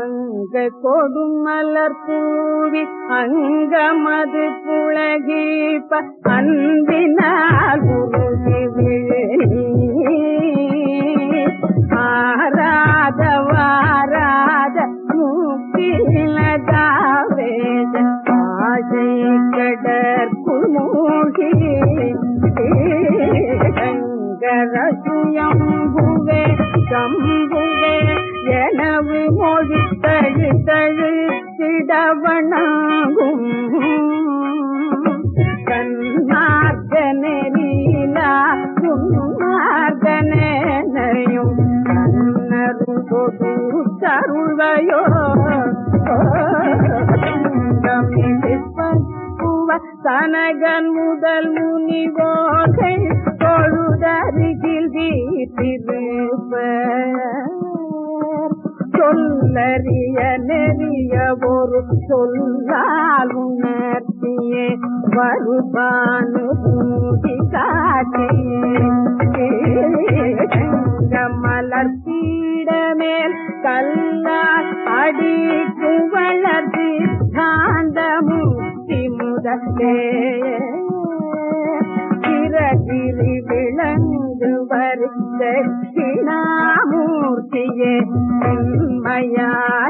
மங்க கொடுமலர் பூவி அங்கமது புலகிப்ப அன்பினால் உருகி விழி ஆராத வாராத முக்கிலதாவேத ஆசை கடற்குள் மூழ்கி கங்கரசுயம்புவே சம்புவே எனவு மொழி தழு தழு திடவனாகும் கண்ணார்கனே நீலா துன்மார்கனையும் கண்ணரும் கொடு தருள்வையோ சனகன் முதல் முனிவோர்கள் தொழுதருகில் வீட்டிருப்ப சொல்லறிய நெறிய ஒரு சொல்லால் உணர்த்தியே வருபானு பூதி காட்டியே மலர் பீடமேல் கல்லால் அடிக்கு வளர்த்து காந்த முக்தி முதலே கிரகிரி விளங்கு வரு தட்சிணாமூர்த்தியே உண்மையா